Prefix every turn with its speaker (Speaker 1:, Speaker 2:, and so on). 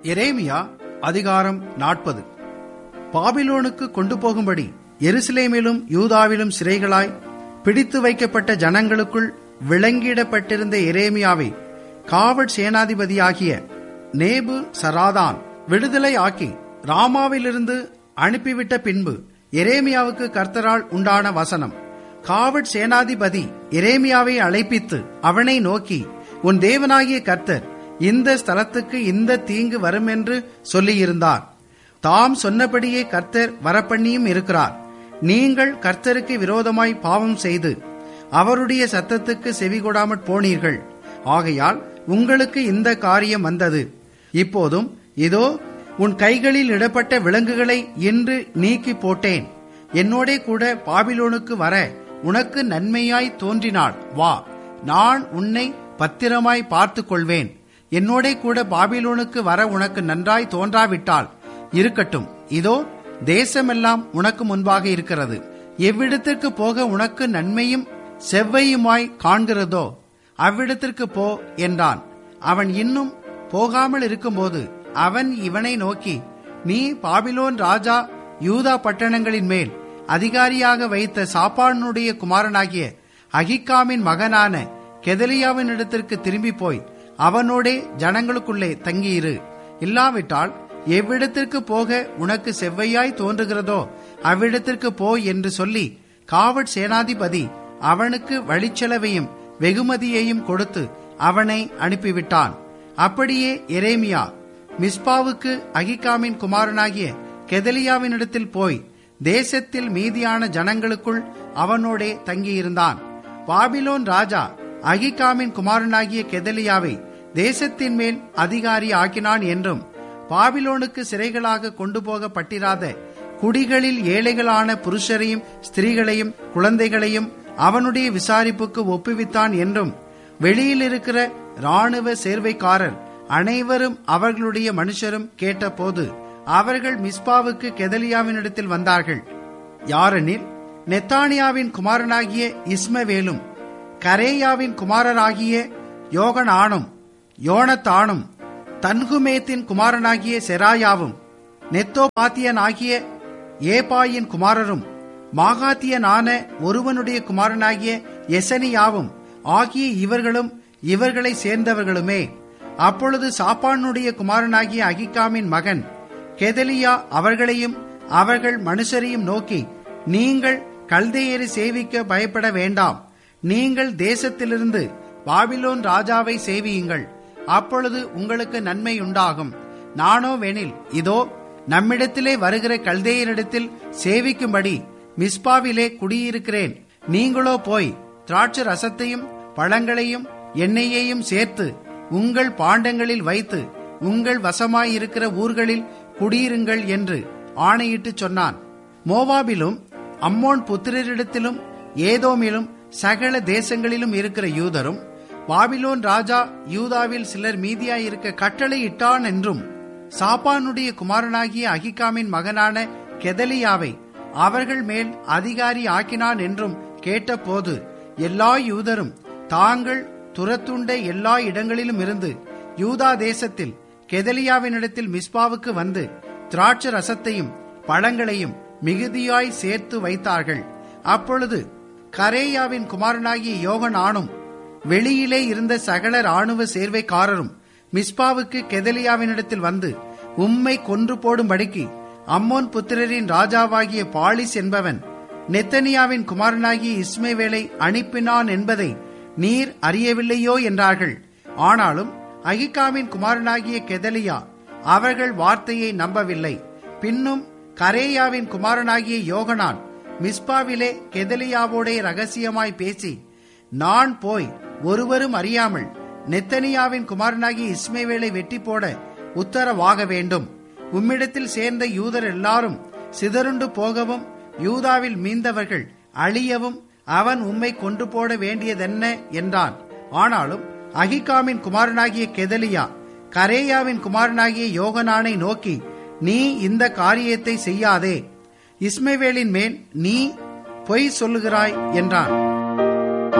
Speaker 1: எரேமியா அதிகாரம் நாற்பது பாபிலோனுக்கு கொண்டு போகும்படி எருசலேமிலும் யூதாவிலும் சிறைகளாய் பிடித்து வைக்கப்பட்ட ஜனங்களுக்குள் விளங்கிடப்பட்டிருந்த எரேமியாவை காவற் சேனாதிபதியாகிய நேபு சராதான் விடுதலை ஆக்கி ராமாவிலிருந்து அனுப்பிவிட்ட பின்பு எரேமியாவுக்கு கர்த்தரால் உண்டான வசனம் காவற் சேனாதிபதி எரேமியாவை அழைப்பித்து அவனை நோக்கி உன் தேவனாகிய கர்த்தர் இந்த ஸ்தலத்துக்கு இந்த தீங்கு வரும் என்று சொல்லியிருந்தார் தாம் சொன்னபடியே கர்த்தர் வரப்பண்ணியும் இருக்கிறார் நீங்கள் கர்த்தருக்கு விரோதமாய் பாவம் செய்து அவருடைய சத்தத்துக்கு செவிகொடாமற் போனீர்கள் ஆகையால் உங்களுக்கு இந்த காரியம் வந்தது இப்போதும் இதோ உன் கைகளில் இடப்பட்ட விலங்குகளை இன்று நீக்கி போட்டேன் என்னோடே கூட பாபிலோனுக்கு வர உனக்கு நன்மையாய் தோன்றினாள் வா நான் உன்னை பத்திரமாய் பார்த்துக் கொள்வேன் என்னோடே கூட பாபிலோனுக்கு வர உனக்கு நன்றாய் தோன்றாவிட்டால் இருக்கட்டும் இதோ தேசமெல்லாம் உனக்கு முன்பாக இருக்கிறது எவ்விடத்திற்கு போக உனக்கு நன்மையும் செவ்வையுமாய் காண்கிறதோ அவ்விடத்திற்கு போ என்றான் அவன் இன்னும் போகாமல் இருக்கும்போது அவன் இவனை நோக்கி நீ பாபிலோன் ராஜா யூதா பட்டணங்களின் மேல் அதிகாரியாக வைத்த சாப்பானுடைய குமாரனாகிய அகிக்காமின் மகனான கெதலியாவின் இடத்திற்கு திரும்பி போய் அவனோடே ஜனங்களுக்குள்ளே தங்கியிரு இல்லாவிட்டால் எவ்விடத்திற்கு போக உனக்கு செவ்வையாய் தோன்றுகிறதோ அவ்விடத்திற்கு போ என்று சொல்லி காவற் சேனாதிபதி அவனுக்கு வழிச்செலவையும் வெகுமதியையும் கொடுத்து அவனை அனுப்பிவிட்டான் அப்படியே எரேமியா மிஸ்பாவுக்கு அகிகாமின் குமாரனாகிய கெதலியாவினிடத்தில் போய் தேசத்தில் மீதியான ஜனங்களுக்குள் அவனோடே தங்கியிருந்தான் பாபிலோன் ராஜா அகிகாமின் குமாரனாகிய கெதலியாவை தேசத்தின் மேல் அதிகாரி ஆக்கினான் என்றும் பாபிலோனுக்கு சிறைகளாக கொண்டு போகப்பட்டிராத குடிகளில் ஏழைகளான புருஷரையும் ஸ்திரீகளையும் குழந்தைகளையும் அவனுடைய விசாரிப்புக்கு ஒப்புவித்தான் என்றும் வெளியில் இருக்கிற ராணுவ சேர்வைக்காரர் அனைவரும் அவர்களுடைய மனுஷரும் கேட்டபோது அவர்கள் மிஸ்பாவுக்கு கெதலியாவினிடத்தில் வந்தார்கள் யாரெனில் நெத்தானியாவின் குமாரனாகிய இஸ்மவேலும் கரேயாவின் குமாரராகிய யோகனானும் யோனத்தானும் தன்குமேத்தின் குமாரனாகிய செராயாவும் நெத்தோபாத்தியனாகிய ஏபாயின் குமாரரும் மாகாத்தியனான ஒருவனுடைய குமாரனாகிய எசனியாவும் ஆகிய இவர்களும் இவர்களை சேர்ந்தவர்களுமே அப்பொழுது சாப்பானுடைய குமாரனாகிய அகிகாமின் மகன் கெதலியா அவர்களையும் அவர்கள் மனுஷரையும் நோக்கி நீங்கள் கல்தையரை சேவிக்க பயப்பட வேண்டாம் நீங்கள் தேசத்திலிருந்து பாபிலோன் ராஜாவை சேவியுங்கள் அப்பொழுது உங்களுக்கு நன்மை உண்டாகும் நானோ வெனில் இதோ நம்மிடத்திலே வருகிற கல்தேயரிடத்தில் சேவிக்கும்படி மிஸ்பாவிலே குடியிருக்கிறேன் நீங்களோ போய் திராட்சை ரசத்தையும் பழங்களையும் எண்ணெயையும் சேர்த்து உங்கள் பாண்டங்களில் வைத்து உங்கள் வசமாயிருக்கிற ஊர்களில் குடியிருங்கள் என்று ஆணையிட்டு சொன்னான் மோவாபிலும் அம்மோன் புத்திரரிடத்திலும் ஏதோமிலும் சகல தேசங்களிலும் இருக்கிற யூதரும் பாபிலோன் ராஜா யூதாவில் சிலர் மீதியாயிருக்க கட்டளையிட்டான் என்றும் சாப்பானுடைய குமாரனாகிய அகிகாமின் மகனான கெதலியாவை அவர்கள் மேல் அதிகாரி ஆக்கினான் என்றும் கேட்டபோது எல்லா யூதரும் தாங்கள் துரத்துண்ட எல்லா இடங்களிலும் இருந்து யூதா தேசத்தில் கெதலியாவினிடத்தில் மிஸ்பாவுக்கு வந்து திராட்சை ரசத்தையும் பழங்களையும் மிகுதியாய் சேர்த்து வைத்தார்கள் அப்பொழுது கரேயாவின் குமாரனாகிய யோகனானும் வெளியிலே இருந்த சகல ராணுவ சேர்வைக்காரரும் மிஸ்பாவுக்கு கெதலியாவினிடத்தில் வந்து உம்மை கொன்று போடும்படிக்கு அம்மோன் புத்திரரின் ராஜாவாகிய பாலிஸ் என்பவன் நெத்தனியாவின் குமாரனாகிய இஸ்மேவேலை அனுப்பினான் என்பதை நீர் அறியவில்லையோ என்றார்கள் ஆனாலும் அகிகாமின் குமாரனாகிய கெதலியா அவர்கள் வார்த்தையை நம்பவில்லை பின்னும் கரேயாவின் குமாரனாகிய யோகனான் மிஸ்பாவிலே கெதலியாவோடே ரகசியமாய் பேசி நான் போய் ஒருவரும் அறியாமல் நெத்தனியாவின் குமாரனாகிய இஸ்மேவேலை வெட்டி போட உத்தரவாக வேண்டும் உம்மிடத்தில் சேர்ந்த யூதர் எல்லாரும் சிதறுண்டு போகவும் யூதாவில் மீந்தவர்கள் அழியவும் அவன் உம்மை கொண்டு போட வேண்டியதென்ன என்றான் ஆனாலும் அகிகாமின் குமாரனாகிய கெதலியா கரேயாவின் குமாரனாகிய யோகனானை நோக்கி நீ இந்த காரியத்தை செய்யாதே இஸ்மவேலின் மேல் நீ பொய் சொல்லுகிறாய் என்றான்